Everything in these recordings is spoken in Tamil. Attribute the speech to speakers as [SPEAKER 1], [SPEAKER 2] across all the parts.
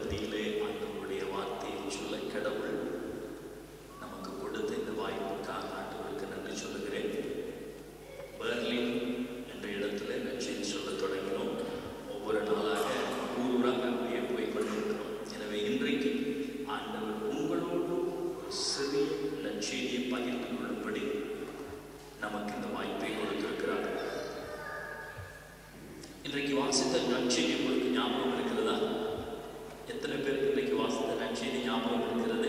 [SPEAKER 1] மத்தியிலே ஆண்டவருடைய வார்த்தையை சொல்ல கடவுள் நமக்கு கொடுத்த இந்த வாய்ப்புக்காக ஆண்டவருக்கு நன்றி சொல்லுகிறேன் பெர்லின் என்ற இடத்துல நச்செய்தி சொல்ல தொடங்கினோம் ஒவ்வொரு நாளாக ஊரூராக அப்படியே போய் கொண்டிருக்கிறோம் எனவே இன்றைக்கு ஆண்டவர் உங்களோடு ஒரு சிறிய நற்செய்தியை பகிர்ந்து கொள்ளும்படி நமக்கு இந்த வாய்ப்பை கொடுத்திருக்கிறார் இன்றைக்கு வாசித்த நற்செய்தி உங்களுக்கு ஞாபகம் இருக்கிறதா எத்தனை பேருக்கு இன்றைக்கு வாசித்த நற்செய்தி ஞாபகம் இருக்கிறது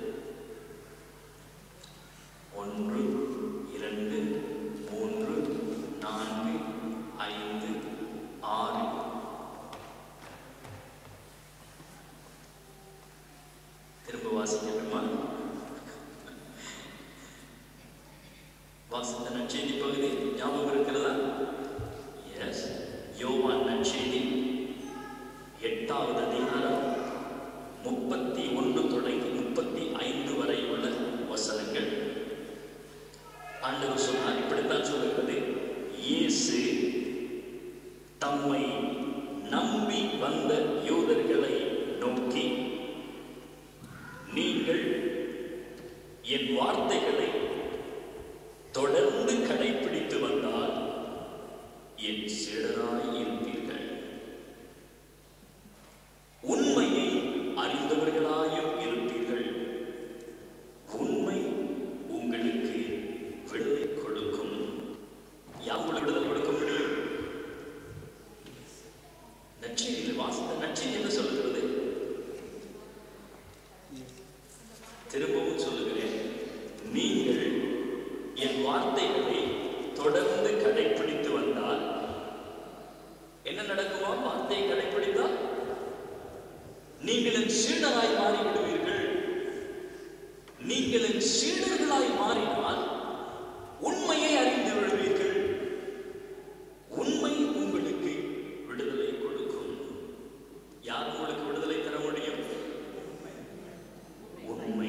[SPEAKER 1] ஒன்று இரண்டு மூன்று நான்கு ஐந்து ஆறு திரும்ப வாசிக்கணுமா வாசித்த நற்செய்தி பகுதி ஞாபகம் இருக்கிறதா எஸ் யோவான் நற்செய்தி எட்டாவது அதிகாரம் முப்பத்தி ஒன்று தொடங்கி முப்பத்தி ஐந்து வரை உள்ள வசனங்கள் ஆண்டவர் சொன்னார் இப்படித்தான் சொல்லுகிறது இயேசு தம்மை நம்பி வந்த யூதர்களை நோக்கி நீங்கள் என் வார்த்தைகளை தொடர்ந்து கடைபிடித்து வந்தால் என் சீடராய் இருப்பீர்கள் உண்மையை அறிந்தவர்களாயும் இருப்பீர்கள் உண்மை உங்களுக்கு விடுதலை கொடுக்கும் யார் உங்களுக்கு விடுதலை கொடுக்க முடியும் நற்செய்தியில் வாசித்த நற்செய்தி என்ன சொல்லுகிறது திரும்பவும் சொல்லுகிறேன் நீங்கள் என் வார்த்தைகளை தொடர்ந்து கடைபிடித்து வந்தால் என்ன நடக்குமா வார்த்தையை கடைபிடித்தால் நீங்கள் என் சீடராய் மாறி விடுவீர்கள் நீங்கள் என் சீடர்களாய் மாறினால் உண்மையை அறிந்து விடுவீர்கள் உண்மை உங்களுக்கு விடுதலை கொடுக்கும் யார் உங்களுக்கு விடுதலை தர முடியும் உண்மை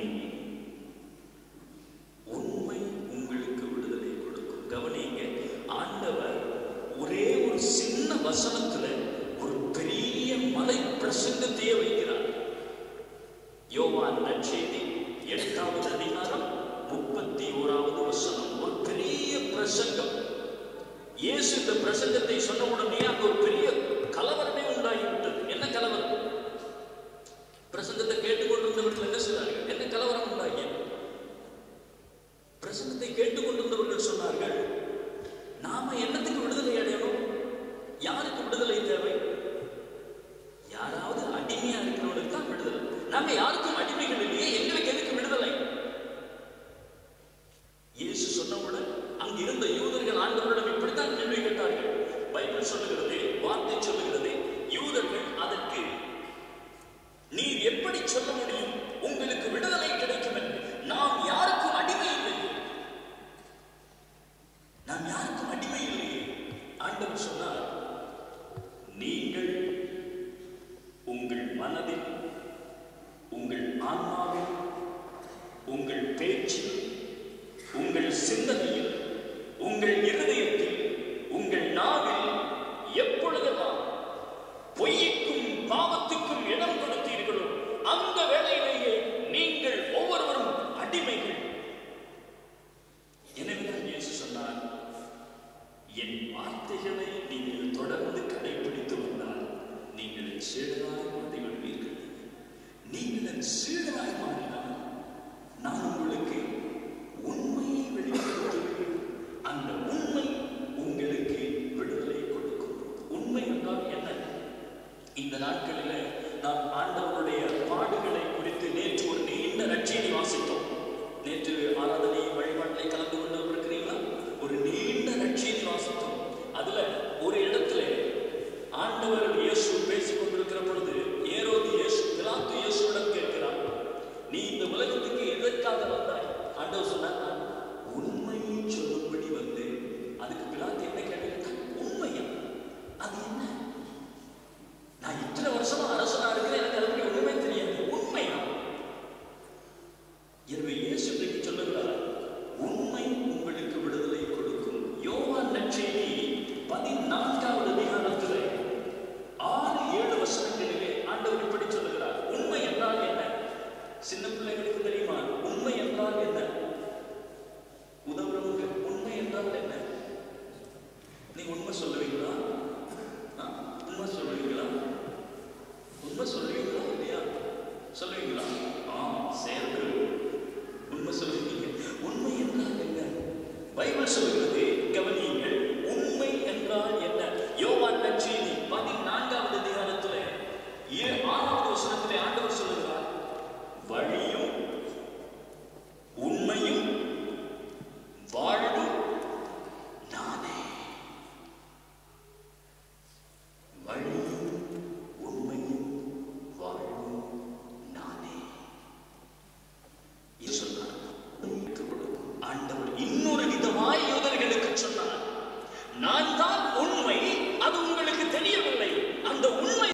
[SPEAKER 1] உண்மை உங்களுக்கு விடுதலை கொடுக்கும் கவனிங்க ஆண்டவர் ஒரே ஒரு சின்ன வசனத்துல ஒரு பெரிய மலை பிரசங்கத்தையே வைக்கிறார் யோவான் நற்செய்தி எட்டாவது அதிகாரம் முப்பத்தி ஓராவது வசனம் ஒரு பெரிய பிரசங்கம் இயேசு இந்த பிரசங்கத்தை சொன்ன உடனே அங்க ஒரு பெரிய கலவரமே உண்டாகிவிட்டது என்ன கலவரம் பிரசங்கத்தை கேட்டுக்கொண்டிருந்தவர்கள் என்ன செய்தார்கள் என்ன கலவரம் உண்டாகியது பிரசங்கத்தை கேட்டுக்கொண்டிருந்தவர்கள் சொன்னார்கள் நாம என்னத்துக்கு விடுதலை அடையணும் யாருக்கு விடுதலை தேவை யாராவது அடிமையா இருக்கிறவனுக்கு தான் விடுதலை நாங்க யாருக்கும் அடிமைகள் இல்லையே எங்களுக்கு எதுக்கு விடுதலை இயேசு சொன்னவுடன் அங்க இருந்த யூதர்கள் ஆண்டவரிடம் இப்படித்தான் கேள்வி கேட்டார்கள் பைபிள் சொல்லுகிறது வார்த்தை சொல்லுகிறது யூதர்கள் அதற்கு நீர் எப்படி சொல்ல முடியும் உங்களுக்கு விடுதலை கிடைக்கும் என்று நாம் யாருக்கும் அடிமை இல்லை நாம் யாருக்கும் அடிமை இல்லை ஆண்டவர் சொன்னார் நீங்கள் உங்கள் மனதில் உங்கள் ஆன்மாவில் உங்கள் பேச்சில் உங்கள் சிந்தனையில் உங்கள் இருதயத்தில் உங்கள் நாவில் எப்பொழுதெல்லாம் பொய்யுக்கும் பாவத்துக்கும் இடம் கொடுத்தீர்களோ அந்த வேளையிலேயே நீங்கள் ஒவ்வொருவரும் அடிமைகள் எனவேதான் இயேசு சொன்னார் என் வார்த்தைகளை நீங்கள் தொடர்ந்து கடைபிடித்து வந்தால் நீங்கள் என் சீடராய் மாறிவிடுவீர்கள் நீங்கள் என் சீடராய் மாறினால் நான் உங்களுக்கு உண்மையை வெளிப்படுத்துவேன் அந்த உண்மை உங்களுக்கு விடுதலை கொடுக்கும் உண்மை என்றால் என்ன இந்த நாட்களில் நாம் ஆண்டவருடைய பாடுகளை குறித்து நேற்று ஒரு நீண்ட நற்செய்தி வாசித்தோம் நேற்று ஆராதனை வழிபாட்டிலே கலந்து கொண்டு இருக்கிறீங்களா ஒரு நீண்ட நற்செய்தி வாசித்தோம் அதுல ஒரு இடத்துல ஆண்டவர் இயேசு பேசிக் கொண்டிருக்கிற பொழுது ஏரோது இயேசு பிலாத்து இயேசுவிடம் கேட்கிறார் நீ இந்த உலகத்துக்கு எதற்காக வந்தாய் ஆண்டவர் சொன்னார் "நான் உண்மையை சொல்லும்படி வந்து அதுக்கு பிலாத்து என்ன கேட்டிருக்கான் உண்மையா அது என்ன நான் இத்தனை வருஷமா அரசனா இருக்கிறேன் எனக்கு அதை பற்றி ஒண்ணுமே தெரியாது உண்மையா எனவே இயேசு இன்றைக்கு சொல்லுகிறார் உண்மை உங்களுக்கு விடுதலை கொடுக்கும் யோவான் நற்செய்தி பதினான்காவது அதிகாரத்தில் ஆறு ஏழு சொல்லுவீங்களா ஆ சேர்ந்து உண்மை சொல்லுவீங்க உண்மை என்றால் என்ன பைபிள் சொல்கிறது கவனியுங்கள் உண்மை என்றால் என்ன யோவான் நற்செய்தி பதினான்காவது அதிகாரத்தில் ஏ ஆறாவது வசனத்திலே ஆண்டவர் சொல்லுகிறார் வழியும் உண்மையும் வாழ்வும் நானே வழியும் உண்மையும் வாழ்வும் நானே இது சொன்னார் ஆண்டவர் இன்னொரு விதமாய் யூதர்களுக்கு சொன்னார் நான் தான் உண்மை அது உங்களுக்கு தெரியவில்லை அந்த உண்மை